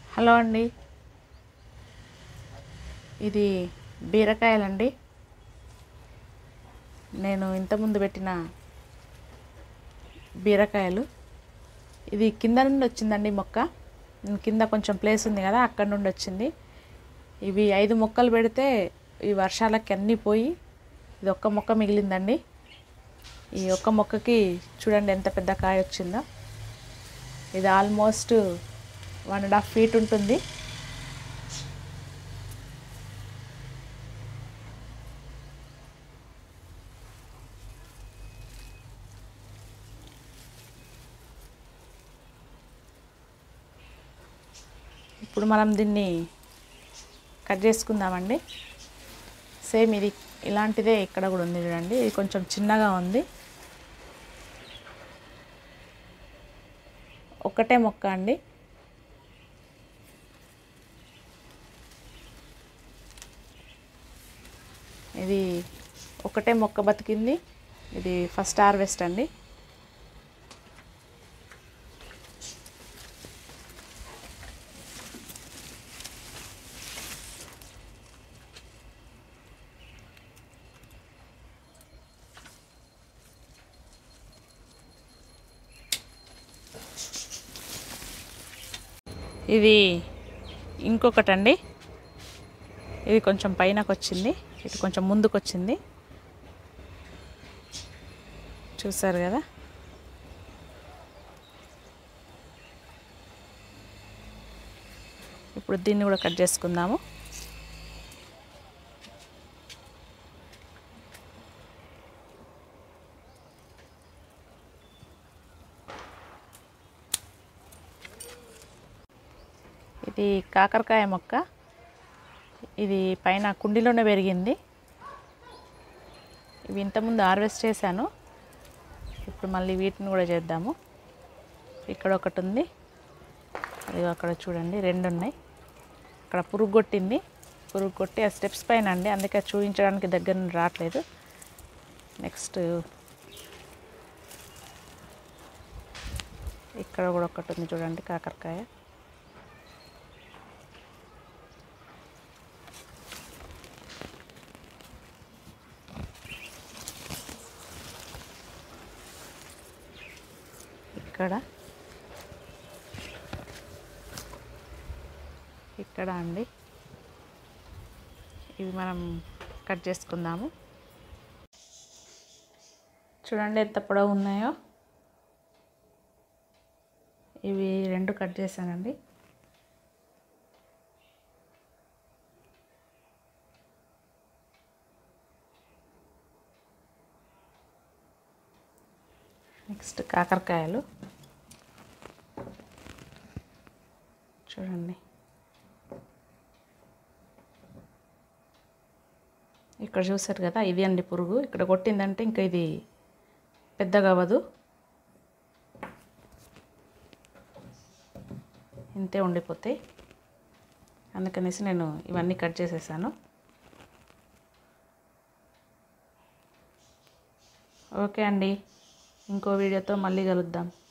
hello అండి ఇది బీరకాయలండి నేను ఇంతకుముందు పెట్టిన బీరకాయలు ఇది కింద నుండి వచ్చిందండి మొక్క కింద కొంచెం ప్లేస్ ఉంది కదా అక్కడ నుండి వచ్చింది ఇవి ఐదు మొక్కలు పెడితే ఈ వర్షాలకి అన్నీ పోయి ఇది ఒక్క మొక్క మిగిలిందండి ఈ ఒక్క మొక్కకి చూడండి ఎంత పెద్ద కాయ వచ్చిందో ఇది almost one and half feet ఉంటుంది ఇప్పుడు మనం దీన్ని కట్ చేసుకుందామండి సేమ్ ఇది ఇలాంటిదే ఇక్కడ కూడా ఉంది చూడండి ఇది కొంచెం చిన్నగా ఉంది ఒకటే మొక్క అండి ఇది ఒకటే మొక్క బతికింది ఇది ఫస్ట్ హార్వెస్ట్ అండి ఇది ఇంకొకటి అండి ఇది కొంచెం పైనకు వచ్చింది ఇది కొంచెం ముందుకు వచ్చింది చూసారు కదా ఇప్పుడు దీన్ని కూడా కట్ చేసుకుందాము ఇది కాకరకాయ మొక్క ఇది పైన కుండీలోనే పెరిగింది ఇవి ఇంతకుముందు హార్వెస్ట్ చేశాను ఇప్పుడు మళ్ళీ వీటిని కూడా చేద్దాము ఇక్కడ ఒకటి ఉంది అది అక్కడ చూడండి రెండు ఉన్నాయి అక్కడ పురుగు కొట్టింది పురుగు కొట్టి ఆ స్టెప్స్ పైన అండి అందుకే చూపించడానికి దగ్గర నుండి రావట్లేదు నెక్స్ట్ ఇక్కడ కూడా ఒకటి ఉంది చూడండి కాకరకాయ ఇక్కడ ఇక్కడ అండి ఇవి మనం కట్ చేసుకుందాము చూడండి ఎంత పొడవు ఉన్నాయో ఇవి రెండు కట్ చేశానండి నెక్స్ట్ కాకరకాయలు చూడండి ఇక్కడ చూసారు కదా ఇది అండి పురుగు ఇక్కడ కొట్టిందంటే ఇంకా ఇది పెద్దగా అవ్వదు ఇంతే ఉండిపోతాయి అందుకనేసి నేను ఇవన్నీ కట్ చేసేసాను ఓకే అండి ఇంకో వీడియోతో మళ్ళీ కలుద్దాం